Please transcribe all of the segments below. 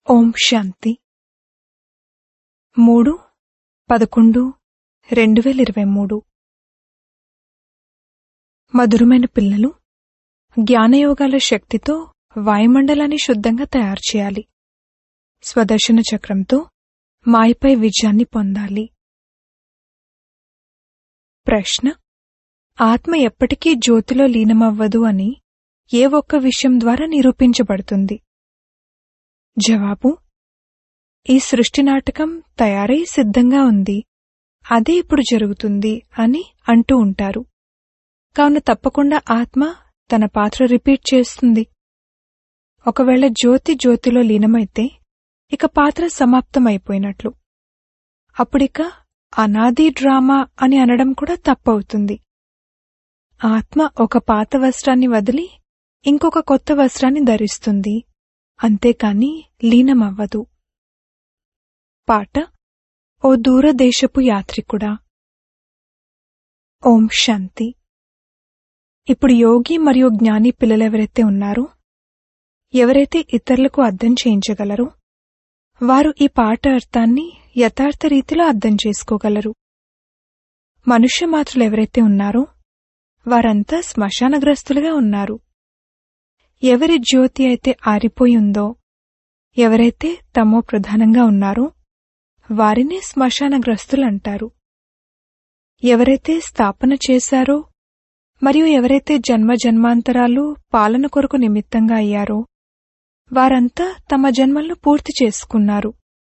ఓం శాంతి మూడు పదకొండు రెండు వేల ఇరవై మూడు మధురమైన పిల్లలు జ్ఞానయోగాల శక్తితో వాయుమండలాన్ని శుద్ధంగా తయారు చేయాలి స్వదర్శన చక్రంతో మాయపై విజయాన్ని పొందాలి ప్రశ్న ఆత్మ ఎప్పటికీ జ్యోతిలో లీనమవ్వదు అని ఏ ఒక్క విషయం ద్వారా నిరూపించబడుతుంది జవాబు ఈ సృష్టి నాటకం తయారై సిద్ధంగా ఉంది అదే ఇప్పుడు జరుగుతుంది అని అంటూ ఉంటారు కావున తప్పకుండా ఆత్మ తన పాత్ర రిపీట్ చేస్తుంది ఒకవేళ జ్యోతి జ్యోతిలో లీనమైతే ఇక పాత్ర సమాప్తమైపోయినట్లు అప్పుడిక అనాది డ్రామా అని అనడం కూడా తప్పవుతుంది ఆత్మ ఒక పాత వస్త్రాన్ని వదిలి ఇంకొక కొత్త వస్త్రాన్ని ధరిస్తుంది అంతేకాని లీనమవ్వదు పాట ఓ దూరదేశపు యాత్రికుడా ఓం శాంతి ఇప్పుడు యోగి మరియు జ్ఞాని పిల్లలెవరైతే ఉన్నారో ఎవరైతే ఇతరులకు అర్థం చేయించగలరో వారు ఈ పాట అర్థాన్ని యథార్థ రీతిలో అర్థం చేసుకోగలరు మనుష్య మాత్రులు ఎవరైతే ఉన్నారో వారంతా శ్మశానగ్రస్తులుగా ఉన్నారు ఎవరి జ్యోతి అయితే ఆరిపోయి ఉందో ఎవరైతే తమో ప్రధానంగా ఉన్నారో వారినే శ్మశానగ్రస్తులంటారు ఎవరైతే స్థాపన చేశారో మరియు ఎవరైతే జన్మ జన్మాంతరాలు పాలన కొరకు నిమిత్తంగా అయ్యారో వారంతా తమ జన్మలను పూర్తి చేసుకున్నారు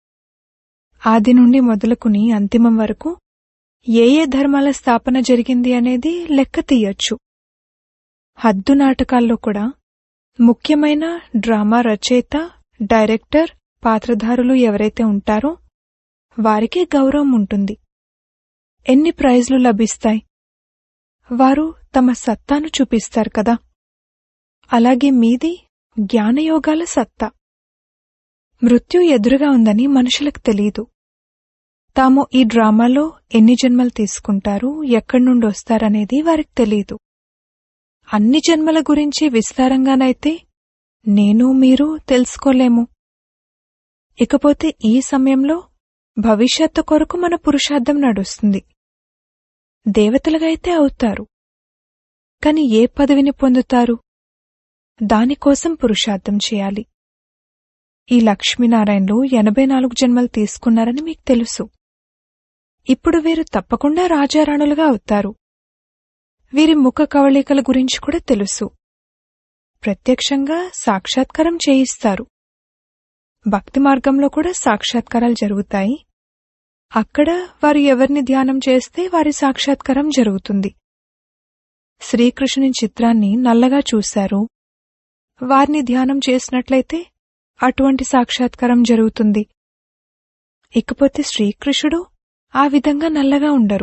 ఆది నుండి మొదలుకుని అంతిమం వరకు ఏ ఏ ధర్మాల స్థాపన జరిగింది అనేది లెక్క తీయొచ్చు హద్దు నాటకాల్లో కూడా ముఖ్యమైన డ్రామా రచయిత డైరెక్టర్ పాత్రధారులు ఎవరైతే ఉంటారో వారికే గౌరవం ఉంటుంది ఎన్ని ప్రైజ్లు లభిస్తాయి వారు తమ సత్తాను చూపిస్తారు కదా అలాగే మీది జ్ఞానయోగాల సత్తా మృత్యు ఎదురుగా ఉందని మనుషులకు తెలియదు తాము ఈ డ్రామాలో ఎన్ని జన్మలు తీసుకుంటారు ఎక్కడి నుండి వస్తారనేది వారికి తెలియదు అన్ని జన్మల గురించి విస్తారంగానైతే నేను మీరు తెలుసుకోలేము ఇకపోతే ఈ సమయంలో భవిష్యత్తు కొరకు మన పురుషార్థం నడుస్తుంది దేవతలుగా అయితే అవుతారు కాని ఏ పదవిని పొందుతారు దానికోసం పురుషార్థం చేయాలి ఈ లక్ష్మీనారాయణలు ఎనభై నాలుగు జన్మలు తీసుకున్నారని మీకు తెలుసు ఇప్పుడు వీరు తప్పకుండా రాజారాణులుగా అవుతారు వీరి ముఖ కవళికల గురించి కూడా తెలుసు ప్రత్యక్షంగా సాక్షాత్కారం చేయిస్తారు భక్తి మార్గంలో కూడా సాక్షాత్కారాలు జరుగుతాయి అక్కడ వారు ఎవరిని ధ్యానం చేస్తే వారి సాక్షాత్కారం జరుగుతుంది శ్రీకృష్ణుని చిత్రాన్ని నల్లగా చూశారు వారిని ధ్యానం చేసినట్లయితే అటువంటి సాక్షాత్కారం జరుగుతుంది ఇకపోతే శ్రీకృష్ణుడు ఆ విధంగా నల్లగా ఉండరు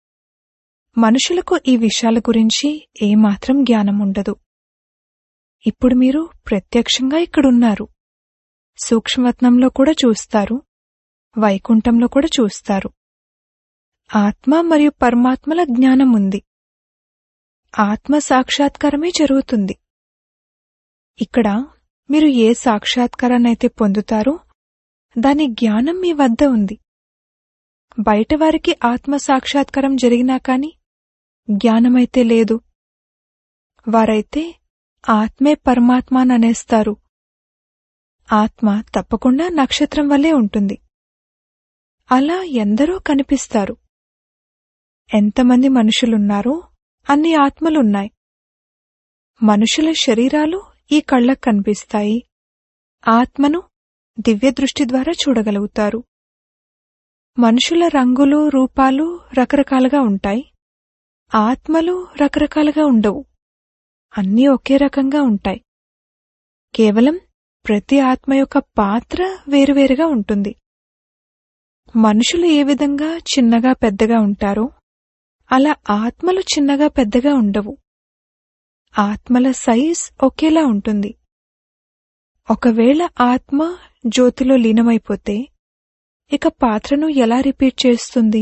మనుషులకు ఈ విషయాల గురించి ఏమాత్రం జ్ఞానం ఉండదు ఇప్పుడు మీరు ప్రత్యక్షంగా ఇక్కడున్నారు సూక్ష్మవత్నంలో కూడా చూస్తారు వైకుంఠంలో కూడా చూస్తారు ఆత్మ మరియు పరమాత్మల జ్ఞానం ఉంది ఆత్మ సాక్షాత్కారమే జరుగుతుంది ఇక్కడ మీరు ఏ సాక్షాత్కారాన్నైతే పొందుతారో దాని జ్ఞానం మీ వద్ద ఉంది బయట వారికి ఆత్మ సాక్షాత్కారం జరిగినా కాని జ్ఞానమైతే లేదు వారైతే ఆత్మే పరమాత్మ అనేస్తారు ఆత్మ తప్పకుండా నక్షత్రం వల్లే ఉంటుంది అలా ఎందరో కనిపిస్తారు ఎంతమంది మనుషులున్నారో అన్ని ఆత్మలున్నాయి మనుషుల శరీరాలు ఈ కళ్ళకు కనిపిస్తాయి ఆత్మను దివ్య దృష్టి ద్వారా చూడగలుగుతారు మనుషుల రంగులు రూపాలు రకరకాలుగా ఉంటాయి ఆత్మలు రకరకాలుగా ఉండవు అన్నీ ఒకే రకంగా ఉంటాయి కేవలం ప్రతి ఆత్మ యొక్క పాత్ర వేరువేరుగా ఉంటుంది మనుషులు ఏ విధంగా చిన్నగా పెద్దగా ఉంటారో అలా ఆత్మలు చిన్నగా పెద్దగా ఉండవు ఆత్మల సైజ్ ఒకేలా ఉంటుంది ఒకవేళ ఆత్మ జ్యోతిలో లీనమైపోతే ఇక పాత్రను ఎలా రిపీట్ చేస్తుంది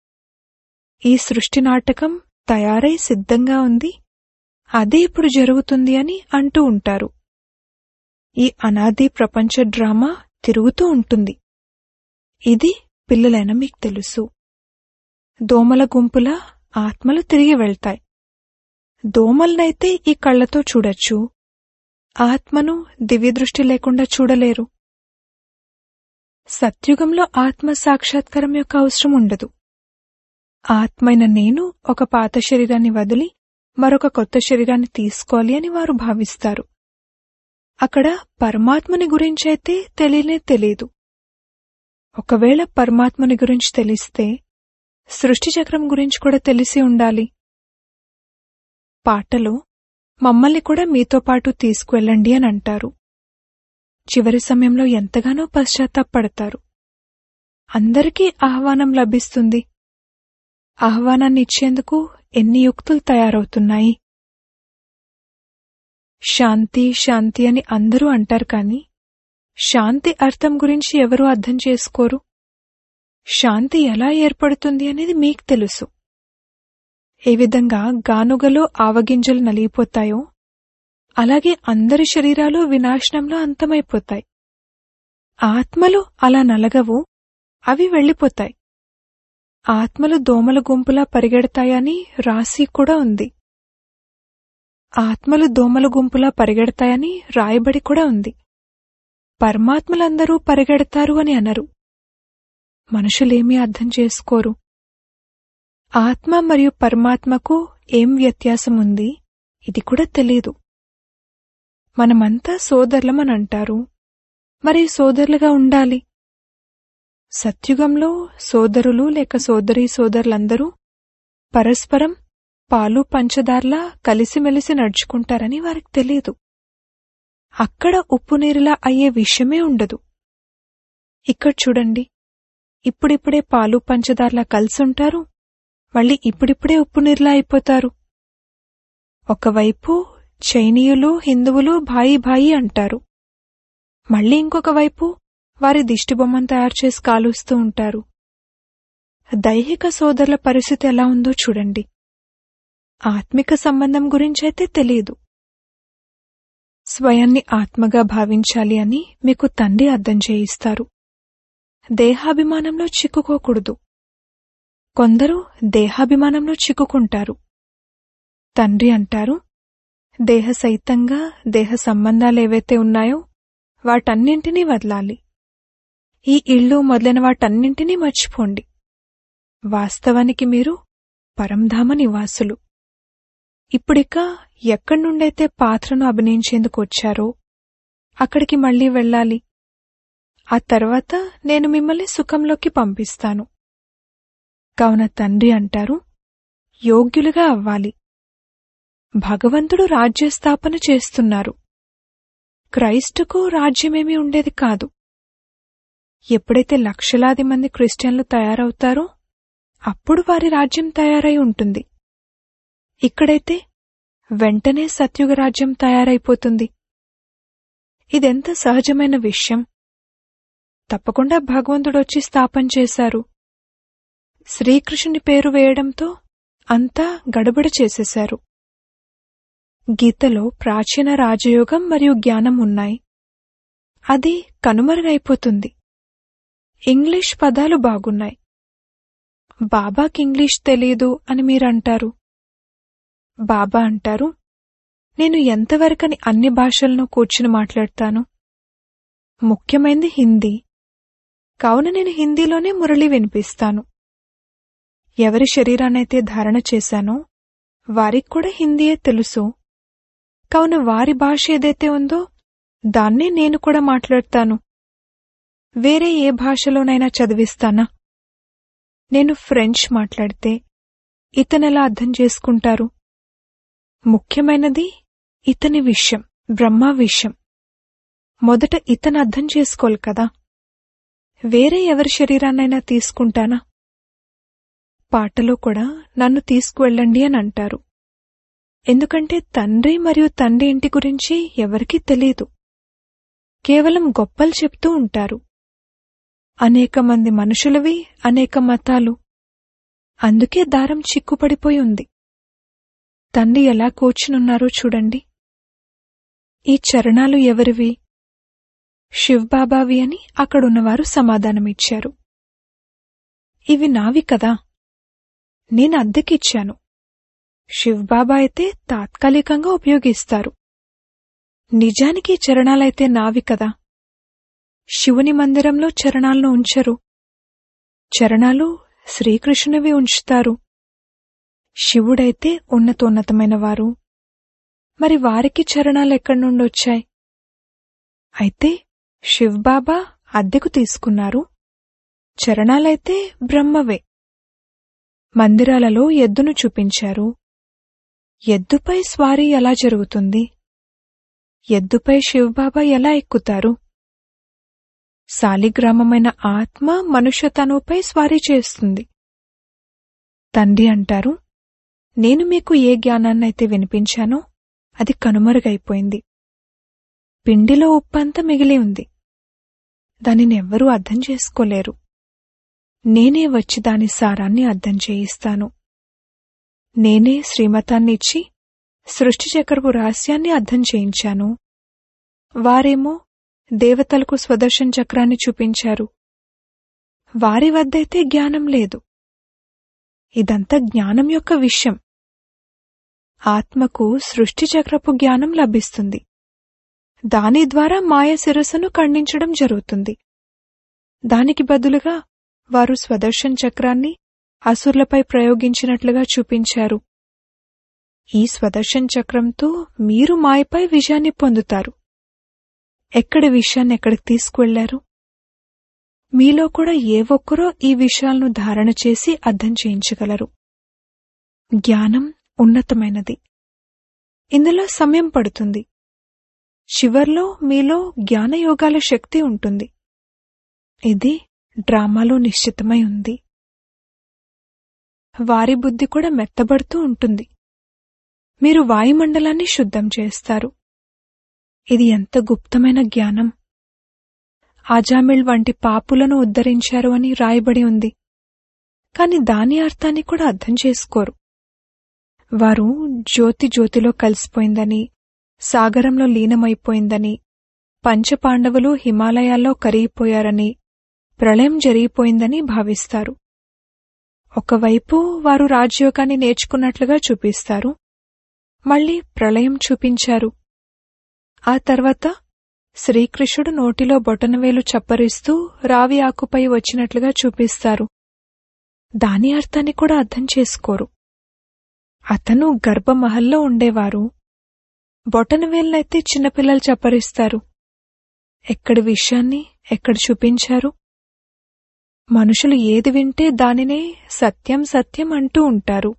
ఈ సృష్టి నాటకం తయారై సిద్ధంగా ఉంది అదే ఇప్పుడు జరుగుతుంది అని అంటూ ఉంటారు ఈ అనాది ప్రపంచ డ్రామా తిరుగుతూ ఉంటుంది ఇది పిల్లలైన మీకు తెలుసు దోమల గుంపుల ఆత్మలు తిరిగి వెళ్తాయి దోమలనైతే ఈ కళ్ళతో చూడొచ్చు ఆత్మను దివ్యదృష్టి లేకుండా చూడలేరు సత్యుగంలో ఆత్మ సాక్షాత్కారం యొక్క అవసరం ఉండదు ఆత్మైన నేను ఒక పాత శరీరాన్ని వదిలి మరొక కొత్త శరీరాన్ని తీసుకోవాలి అని వారు భావిస్తారు అక్కడ పరమాత్మని గురించైతే తెలియనే తెలియదు ఒకవేళ పరమాత్మని గురించి తెలిస్తే సృష్టి చక్రం గురించి కూడా తెలిసి ఉండాలి పాటలో మమ్మల్ని కూడా మీతో పాటు తీసుకువెళ్ళండి అని అంటారు చివరి సమయంలో ఎంతగానో పశ్చాత్తాపడతారు అందరికీ ఆహ్వానం లభిస్తుంది ఆహ్వానాన్ని ఇచ్చేందుకు ఎన్ని యుక్తులు తయారవుతున్నాయి శాంతి శాంతి అని అందరూ అంటారు కాని శాంతి అర్థం గురించి ఎవరూ అర్థం చేసుకోరు శాంతి ఎలా ఏర్పడుతుంది అనేది మీకు తెలుసు ఏ విధంగా గానుగలో ఆవగింజలు నలిగిపోతాయో అలాగే అందరి శరీరాలు వినాశనంలో అంతమైపోతాయి ఆత్మలు అలా నలగవు అవి వెళ్ళిపోతాయి ఆత్మలు దోమల గుంపులా పరిగెడతాయని రాసి కూడా ఉంది ఆత్మలు దోమల గుంపులా పరిగెడతాయని రాయబడి కూడా ఉంది పరమాత్మలందరూ పరిగెడతారు అని అనరు మనుషులేమీ అర్థం చేసుకోరు ఆత్మ మరియు పరమాత్మకు ఏం వ్యత్యాసం ఉంది ఇది కూడా తెలీదు మనమంతా సోదరులమని అంటారు మరి సోదరులుగా ఉండాలి సత్యుగంలో సోదరులు లేక సోదరీ సోదరులందరూ పరస్పరం పాలు పంచదార్లా కలిసిమెలిసి నడుచుకుంటారని వారికి తెలియదు అక్కడ ఉప్పు నీరులా అయ్యే విషయమే ఉండదు ఇక్కడ చూడండి ఇప్పుడిప్పుడే పాలు పంచదార్లా కలిసుంటారు మళ్ళీ ఇప్పుడిప్పుడే ఉప్పు నీరులా అయిపోతారు ఒకవైపు చైనీయులు హిందువులు భాయి భాయి అంటారు మళ్ళీ ఇంకొక వైపు వారి దిష్టిబొమ్మను తయారు చేసి కాలుస్తూ ఉంటారు దైహిక సోదరుల పరిస్థితి ఎలా ఉందో చూడండి ఆత్మిక సంబంధం గురించైతే తెలియదు స్వయాన్ని ఆత్మగా భావించాలి అని మీకు తండ్రి అర్థం చేయిస్తారు దేహాభిమానంలో చిక్కుకోకూడదు కొందరు దేహాభిమానంలో చిక్కుకుంటారు తండ్రి అంటారు దేహ సహితంగా దేహ సంబంధాలేవైతే ఉన్నాయో వాటన్నింటినీ వదలాలి ఈ ఇళ్ళు మొదలైన వాటన్నింటినీ మర్చిపోండి వాస్తవానికి మీరు పరంధామ నివాసులు ఇప్పుడిక ఎక్కడి నుండైతే పాత్రను అభినయించేందుకు వచ్చారో అక్కడికి మళ్ళీ వెళ్ళాలి ఆ తర్వాత నేను మిమ్మల్ని సుఖంలోకి పంపిస్తాను కావున తండ్రి అంటారు యోగ్యులుగా అవ్వాలి భగవంతుడు రాజ్యస్థాపన చేస్తున్నారు క్రైస్టుకు రాజ్యమేమీ ఉండేది కాదు ఎప్పుడైతే లక్షలాది మంది క్రిస్టియన్లు తయారవుతారో అప్పుడు వారి రాజ్యం తయారై ఉంటుంది ఇక్కడైతే వెంటనే సత్యుగ రాజ్యం తయారైపోతుంది ఇదెంత సహజమైన విషయం తప్పకుండా భగవంతుడొచ్చి స్థాపన చేశారు శ్రీకృష్ణుని పేరు వేయడంతో అంతా గడబడ చేసేశారు గీతలో ప్రాచీన రాజయోగం మరియు జ్ఞానం ఉన్నాయి అది కనుమరుగైపోతుంది ఇంగ్లీష్ పదాలు బాగున్నాయి బాబాకి ఇంగ్లీష్ తెలీదు అని మీరంటారు బాబా అంటారు నేను ఎంతవరకని అన్ని భాషలను కూర్చుని మాట్లాడతాను ముఖ్యమైనది హిందీ కావున నేను హిందీలోనే మురళి వినిపిస్తాను ఎవరి శరీరాన్నైతే ధారణ చేశానో వారికి కూడా హిందీయే తెలుసు కావున వారి భాష ఏదైతే ఉందో దాన్నే నేను కూడా మాట్లాడతాను వేరే ఏ భాషలోనైనా చదివిస్తానా నేను ఫ్రెంచ్ మాట్లాడితే ఇతనెలా అర్థం చేసుకుంటారు ముఖ్యమైనది ఇతని విషయం బ్రహ్మ విషయం మొదట ఇతను అర్థం చేసుకోవాలి కదా వేరే ఎవరి శరీరాన్నైనా తీసుకుంటానా పాటలో కూడా నన్ను తీసుకువెళ్ళండి అని అంటారు ఎందుకంటే తండ్రి మరియు తండ్రి ఇంటి గురించి ఎవరికీ తెలీదు కేవలం గొప్పలు చెప్తూ ఉంటారు అనేక మంది మనుషులవి అనేక మతాలు అందుకే దారం చిక్కుపడిపోయి ఉంది తండ్రి ఎలా కూర్చునున్నారో చూడండి ఈ చరణాలు ఎవరివి శివ్బాబావి అని అక్కడున్నవారు సమాధానమిచ్చారు ఇవి నావి కదా నేను అద్దెకిచ్చాను శివ్బాబా అయితే తాత్కాలికంగా ఉపయోగిస్తారు నిజానికి చరణాలైతే నావి కదా శివుని మందిరంలో చరణాలను ఉంచరు చరణాలు శ్రీకృష్ణునివి ఉంచుతారు శివుడైతే ఉన్నతోన్నతమైన వారు మరి వారికి చరణాలు ఎక్కడి నుండి వచ్చాయి అయితే శివ్బాబా అద్దెకు తీసుకున్నారు చరణాలైతే బ్రహ్మవే మందిరాలలో ఎద్దును చూపించారు ఎద్దుపై స్వారీ ఎలా జరుగుతుంది ఎద్దుపై శివబాబా ఎలా ఎక్కుతారు సాలిగ్రామమైన ఆత్మ మనుష్య తనుపై స్వారీ చేస్తుంది తండ్రి అంటారు నేను మీకు ఏ జ్ఞానాన్నైతే వినిపించానో అది కనుమరుగైపోయింది పిండిలో ఉప్పంతా మిగిలి ఉంది దానిని ఎవ్వరూ అర్థం చేసుకోలేరు నేనే వచ్చి దాని సారాన్ని అర్థం చేయిస్తాను నేనే శ్రీమతాన్ని ఇచ్చి సృష్టి చక్రపు రహస్యాన్ని అర్థం చేయించాను వారేమో దేవతలకు స్వదర్శన చక్రాన్ని చూపించారు వారి వద్దైతే జ్ఞానం లేదు ఇదంతా జ్ఞానం యొక్క విషయం ఆత్మకు సృష్టి చక్రపు జ్ఞానం లభిస్తుంది దాని ద్వారా మాయ శిరస్సును ఖండించడం జరుగుతుంది దానికి బదులుగా వారు స్వదర్శన్ చక్రాన్ని అసుర్లపై ప్రయోగించినట్లుగా చూపించారు ఈ స్వదర్శన్ చక్రంతో మీరు మాయపై విజయాన్ని పొందుతారు ఎక్కడి విషయాన్ని ఎక్కడికి తీసుకువెళ్లారు మీలో కూడా ఏ ఒక్కరో ఈ విషయాలను ధారణ చేసి అర్థం చేయించగలరు జ్ఞానం ఉన్నతమైనది ఇందులో సమయం పడుతుంది చివర్లో మీలో జ్ఞానయోగాల శక్తి ఉంటుంది ఇది డ్రామాలో నిశ్చితమై ఉంది వారి బుద్ధి కూడా మెత్తబడుతూ ఉంటుంది మీరు వాయుమండలాన్ని శుద్ధం చేస్తారు ఇది ఎంత గుప్తమైన జ్ఞానం ఆజామిళ్ వంటి పాపులను ఉద్ధరించారు అని రాయబడి ఉంది కాని దాని అర్థాన్ని కూడా అర్థం చేసుకోరు వారు జ్యోతి జ్యోతిలో కలిసిపోయిందని సాగరంలో లీనమైపోయిందని పంచపాండవులు హిమాలయాల్లో కరిగిపోయారని ప్రళయం జరిగిపోయిందని భావిస్తారు ఒకవైపు వారు రాజయోగాన్ని నేర్చుకున్నట్లుగా చూపిస్తారు మళ్ళీ ప్రళయం చూపించారు ఆ తర్వాత శ్రీకృష్ణుడు నోటిలో బొటనవేలు చప్పరిస్తూ రావి ఆకుపై వచ్చినట్లుగా చూపిస్తారు దాని అర్థాన్ని కూడా అర్థం చేసుకోరు అతను గర్భమహల్లో ఉండేవారు బొటనవేలునైతే చిన్నపిల్లలు చప్పరిస్తారు ఎక్కడి విషయాన్ని ఎక్కడ చూపించారు మనుషులు ఏది వింటే దానినే సత్యం సత్యం అంటూ ఉంటారు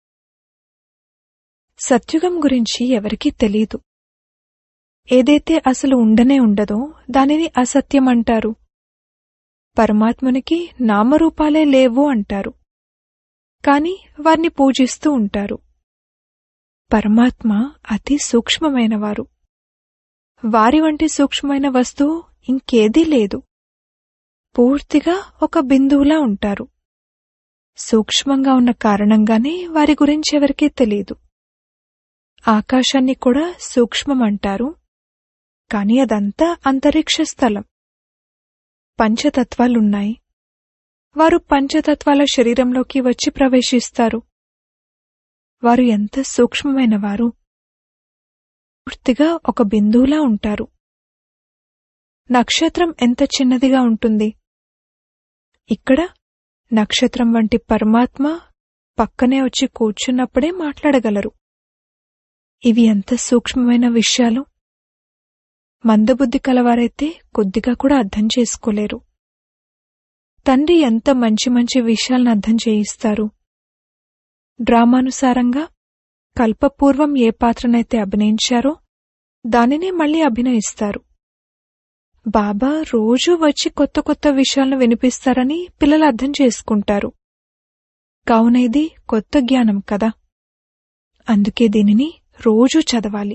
సత్యుగం గురించి ఎవరికీ తెలీదు ఏదైతే అసలు ఉండనే ఉండదో దానిని అసత్యం అంటారు పరమాత్మునికి నామరూపాలే లేవు అంటారు కాని వారిని పూజిస్తూ ఉంటారు పరమాత్మ అతి సూక్ష్మమైనవారు వారి వంటి సూక్ష్మమైన వస్తువు ఇంకేదీ లేదు పూర్తిగా ఒక బిందువులా ఉంటారు సూక్ష్మంగా ఉన్న కారణంగానే వారి గురించి ఎవరికీ తెలియదు ఆకాశాన్ని కూడా సూక్ష్మమంటారు కాని అదంతా అంతరిక్ష స్థలం పంచతత్వాలున్నాయి వారు పంచతత్వాల శరీరంలోకి వచ్చి ప్రవేశిస్తారు వారు ఎంత సూక్ష్మమైన వారు పూర్తిగా ఒక బిందువులా ఉంటారు నక్షత్రం ఎంత చిన్నదిగా ఉంటుంది ఇక్కడ నక్షత్రం వంటి పరమాత్మ పక్కనే వచ్చి కూర్చున్నప్పుడే మాట్లాడగలరు ఇవి ఎంత సూక్ష్మమైన విషయాలు మందబుద్ధి కలవారైతే కొద్దిగా కూడా అర్థం చేసుకోలేరు తండ్రి ఎంత మంచి మంచి విషయాలను అర్థం చేయిస్తారు డ్రామానుసారంగా కల్పపూర్వం ఏ పాత్రనైతే అభినయించారో దానినే మళ్ళీ అభినయిస్తారు బాబా రోజూ వచ్చి కొత్త కొత్త విషయాలను వినిపిస్తారని పిల్లలు అర్థం చేసుకుంటారు కావున ఇది కొత్త జ్ఞానం కదా అందుకే దీనిని రోజూ చదవాలి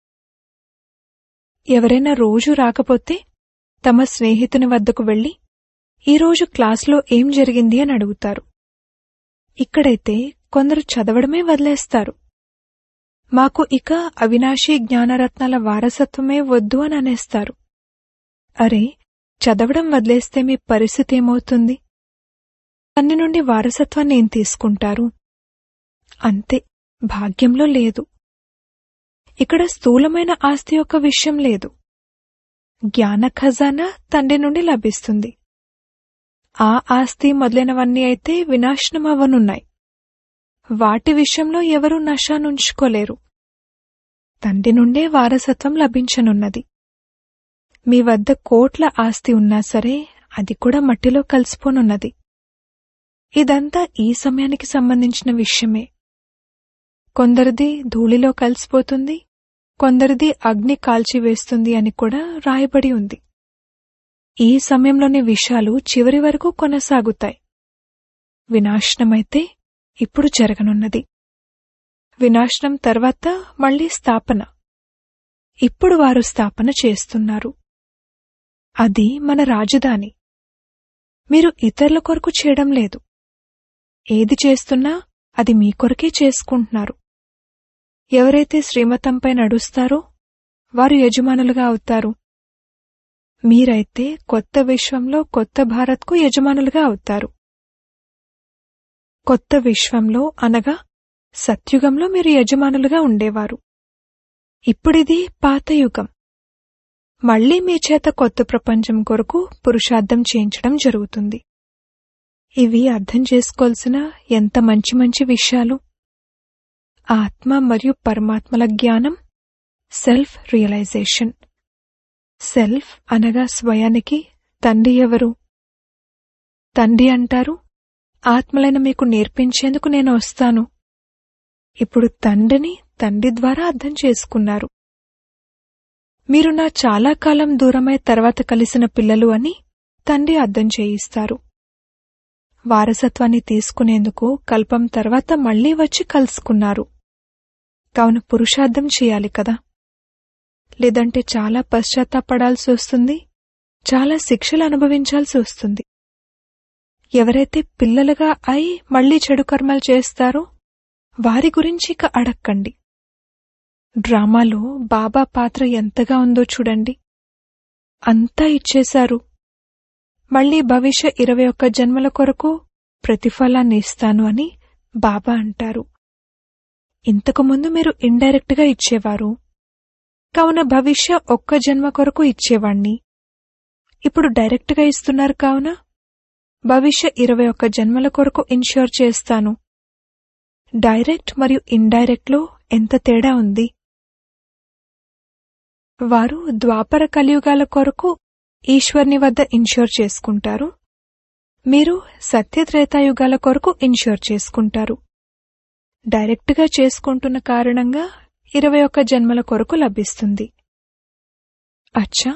ఎవరైనా రోజూ రాకపోతే తమ స్నేహితుని వద్దకు వెళ్లి ఈరోజు క్లాసులో ఏం జరిగింది అని అడుగుతారు ఇక్కడైతే కొందరు చదవడమే వదిలేస్తారు మాకు ఇక అవినాశీ జ్ఞానరత్నాల వారసత్వమే వద్దు అని అనేస్తారు అరే చదవడం వదిలేస్తే మీ పరిస్థితి ఏమవుతుంది తన్ని నుండి వారసత్వాన్ని ఏం తీసుకుంటారు అంతే భాగ్యంలో లేదు ఇక్కడ స్థూలమైన ఆస్తి యొక్క విషయం లేదు జ్ఞాన ఖజానా తండ్రి నుండి లభిస్తుంది ఆ ఆస్తి మొదలైనవన్నీ అయితే వినాశనమవ్వనున్నాయి వాటి విషయంలో ఎవరూ నశానుంచుకోలేరు తండ్రి నుండే వారసత్వం లభించనున్నది మీ వద్ద కోట్ల ఆస్తి ఉన్నా సరే అది కూడా మట్టిలో కలిసిపోనున్నది ఇదంతా ఈ సమయానికి సంబంధించిన విషయమే కొందరిది ధూళిలో కలిసిపోతుంది కొందరిది అగ్ని కాల్చివేస్తుంది అని కూడా రాయబడి ఉంది ఈ సమయంలోని విషయాలు చివరి వరకు కొనసాగుతాయి వినాశనమైతే ఇప్పుడు జరగనున్నది వినాశనం తర్వాత మళ్లీ స్థాపన ఇప్పుడు వారు స్థాపన చేస్తున్నారు అది మన రాజధాని మీరు ఇతరుల కొరకు చేయడం లేదు ఏది చేస్తున్నా అది మీ కొరకే చేసుకుంటున్నారు ఎవరైతే శ్రీమతంపై నడుస్తారో వారు యజమానులుగా అవుతారు మీరైతే కొత్త విశ్వంలో కొత్త భారత్కు యజమానులుగా అవుతారు కొత్త విశ్వంలో అనగా సత్యుగంలో మీరు యజమానులుగా ఉండేవారు ఇప్పుడిది పాత యుగం మళ్లీ మీ చేత కొత్త ప్రపంచం కొరకు పురుషార్థం చేయించడం జరుగుతుంది ఇవి అర్థం చేసుకోవాల్సిన ఎంత మంచి మంచి విషయాలు ఆత్మ మరియు పరమాత్మల జ్ఞానం సెల్ఫ్ రియలైజేషన్ సెల్ఫ్ అనగా స్వయానికి తండ్రి ఎవరు తండ్రి అంటారు ఆత్మలైన మీకు నేర్పించేందుకు నేను వస్తాను ఇప్పుడు తండ్రిని తండ్రి ద్వారా అర్థం చేసుకున్నారు మీరు నా చాలా కాలం దూరమై తర్వాత కలిసిన పిల్లలు అని తండ్రి అర్థం చేయిస్తారు వారసత్వాన్ని తీసుకునేందుకు కల్పం తర్వాత మళ్లీ వచ్చి కలుసుకున్నారు కావున పురుషార్థం చేయాలి కదా లేదంటే చాలా పశ్చాత్తాపడాల్సి వస్తుంది చాలా శిక్షలు అనుభవించాల్సి వస్తుంది ఎవరైతే పిల్లలుగా అయి మళ్లీ చెడు కర్మలు చేస్తారో వారి గురించి ఇక అడక్కండి డ్రామాలో బాబా పాత్ర ఎంతగా ఉందో చూడండి అంతా ఇచ్చేశారు మళ్లీ భవిష్య ఇరవై ఒక్క జన్మల కొరకు ప్రతిఫలాన్ని ఇస్తాను అని బాబా అంటారు ఇంతకుముందు మీరు ఇండైరెక్ట్ గా ఇచ్చేవారు కావున భవిష్య ఒక్క జన్మ కొరకు ఇచ్చేవాణ్ణి ఇప్పుడు డైరెక్ట్ గా ఇస్తున్నారు కావున భవిష్య ఇరవై ఒక్క జన్మల కొరకు ఇన్ష్యూర్ చేస్తాను డైరెక్ట్ మరియు ఇండైరెక్ట్ లో ఎంత తేడా ఉంది వారు ద్వాపర కలియుగాల కొరకు ఈశ్వర్ని వద్ద ఇన్ష్యూర్ చేసుకుంటారు మీరు సత్యత్రేతాయుగాల కొరకు ఇన్ష్యూర్ చేసుకుంటారు డైరెక్ట్గా చేసుకుంటున్న కారణంగా ఇరవై ఒక్క జన్మల కొరకు లభిస్తుంది అచ్చా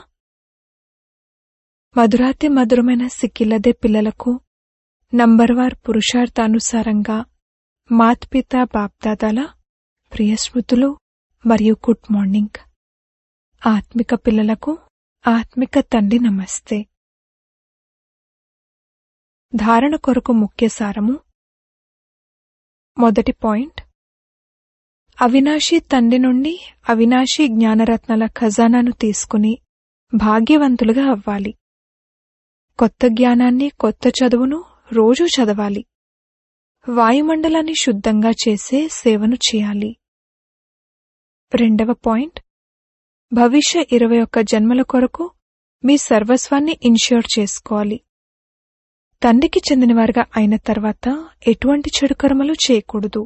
మధురాతి మధురమైన సిక్కిలదే పిల్లలకు నంబర్వార్ పురుషార్థానుసారంగా మాత్పిత బాప్దాదాల ప్రియస్మృతులు మరియు గుడ్ మార్నింగ్ ఆత్మిక పిల్లలకు ఆత్మిక తండ్రి నమస్తే ధారణ కొరకు ముఖ్య సారము మొదటి పాయింట్ అవినాశి తండ్రి నుండి అవినాశి జ్ఞానరత్నాల ఖజానాను తీసుకుని భాగ్యవంతులుగా అవ్వాలి కొత్త జ్ఞానాన్ని కొత్త చదువును రోజూ చదవాలి వాయుమండలాన్ని శుద్ధంగా చేసే సేవను చేయాలి రెండవ పాయింట్ భవిష్య ఇరవై ఒక్క జన్మల కొరకు మీ సర్వస్వాన్ని ఇన్ష్యూర్ చేసుకోవాలి తండ్రికి చెందినవారుగా అయిన తర్వాత ఎటువంటి చెడు కర్మలు చేయకూడదు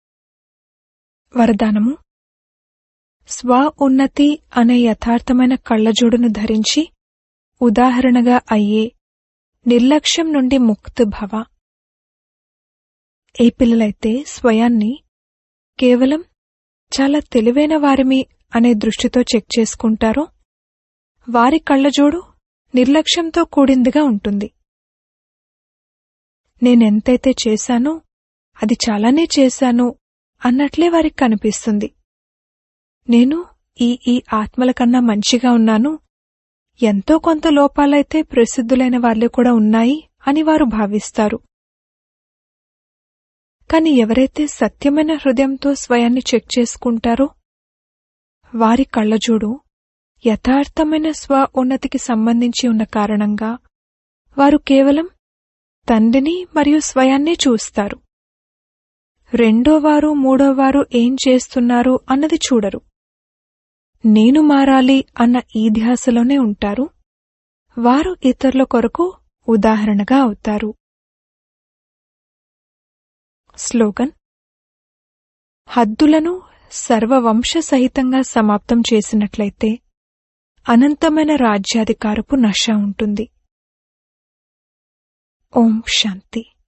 వరదానము స్వ ఉన్నతి అనే యథార్థమైన కళ్ళజోడును ధరించి ఉదాహరణగా అయ్యే నిర్లక్ష్యం నుండి ముక్త్ భవ ఏ పిల్లలైతే స్వయాన్ని కేవలం చాలా తెలివైన వారిమి అనే దృష్టితో చెక్ చేసుకుంటారో వారి కళ్ళజోడు నిర్లక్ష్యంతో కూడిందిగా ఉంటుంది నేనెంతైతే చేశానో అది చాలానే చేశాను అన్నట్లే వారికి కనిపిస్తుంది నేను ఈ ఈ ఆత్మల కన్నా మంచిగా ఉన్నాను ఎంతో కొంత లోపాలైతే ప్రసిద్ధులైన వాళ్లే కూడా ఉన్నాయి అని వారు భావిస్తారు కాని ఎవరైతే సత్యమైన హృదయంతో స్వయాన్ని చెక్ చేసుకుంటారో వారి కళ్ళజోడు యథార్థమైన స్వ ఉన్నతికి సంబంధించి ఉన్న కారణంగా వారు కేవలం తండ్రిని మరియు స్వయాన్నే చూస్తారు రెండోవారు మూడోవారు ఏం చేస్తున్నారు అన్నది చూడరు నేను మారాలి అన్న ఈ ధ్యాసలోనే ఉంటారు వారు ఇతరుల కొరకు ఉదాహరణగా అవుతారు స్లోగన్ హద్దులను సర్వవంశ సహితంగా సమాప్తం చేసినట్లయితే అనంతమైన రాజ్యాధికారపు నష ఉంటుంది ఓం శాంతి